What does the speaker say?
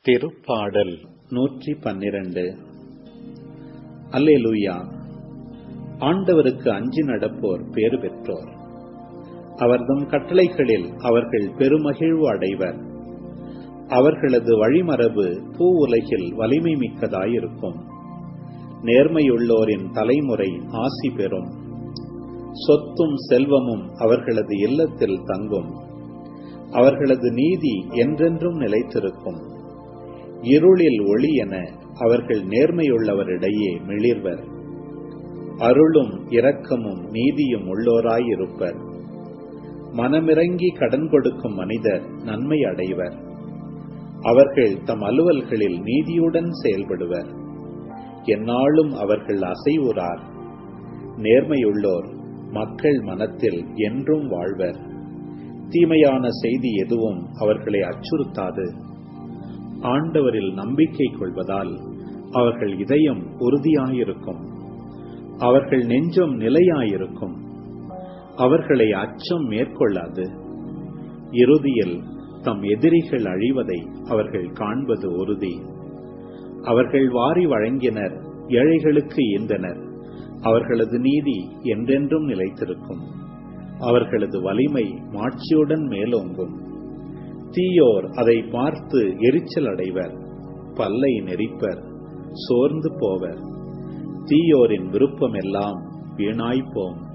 திருப்பாடல் நூற்றி பன்னிரண்டு அல்லேலூயா ஆண்டவருக்கு அஞ்சி நடப்போர் பேறு பெற்றோர் அவர்தம் கட்டளைகளில் அவர்கள் பெருமகிழ்வு அடைவர் அவர்களது வழிமரபு பூ உலகில் வலிமை மிக்கதாயிருக்கும் நேர்மையுள்ளோரின் தலைமுறை ஆசி பெறும் சொத்தும் செல்வமும் அவர்களது இல்லத்தில் தங்கும் அவர்களது நீதி என்றென்றும் நிலைத்திருக்கும் இருளில் ஒளி என அவர்கள் நேர்மையுள்ளவரிடையே மிளிர்வர் அருளும் இரக்கமும் நீதியும் உள்ளோராயிருப்பர் மனமிறங்கி கடன் கொடுக்கும் மனிதர் நன்மை அடைவர் அவர்கள் தம் அலுவல்களில் நீதியுடன் செயல்படுவர் எந்நாளும் அவர்கள் அசைவுறார் நேர்மையுள்ளோர் மக்கள் மனத்தில் என்றும் வாழ்வர் தீமையான செய்தி எதுவும் அவர்களை அச்சுறுத்தாது ஆண்டவரில் நம்பிக்கை கொள்வதால் அவர்கள் இதயம் உறுதியாயிருக்கும் அவர்கள் நெஞ்சம் நிலையாயிருக்கும் அவர்களை அச்சம் மேற்கொள்ளாது இறுதியில் தம் எதிரிகள் அழிவதை அவர்கள் காண்பது உறுதி அவர்கள் வாரி வழங்கினர் ஏழைகளுக்கு ஈந்தனர் அவர்களது நீதி என்றென்றும் நிலைத்திருக்கும் அவர்களது வலிமை மாட்சியுடன் மேலோங்கும் தீயோர் அதை பார்த்து எரிச்சல் அடைவர் பல்லை நெறிப்பர் சோர்ந்து போவர் தீயோரின் விருப்பமெல்லாம் வீணாய்ப்போம்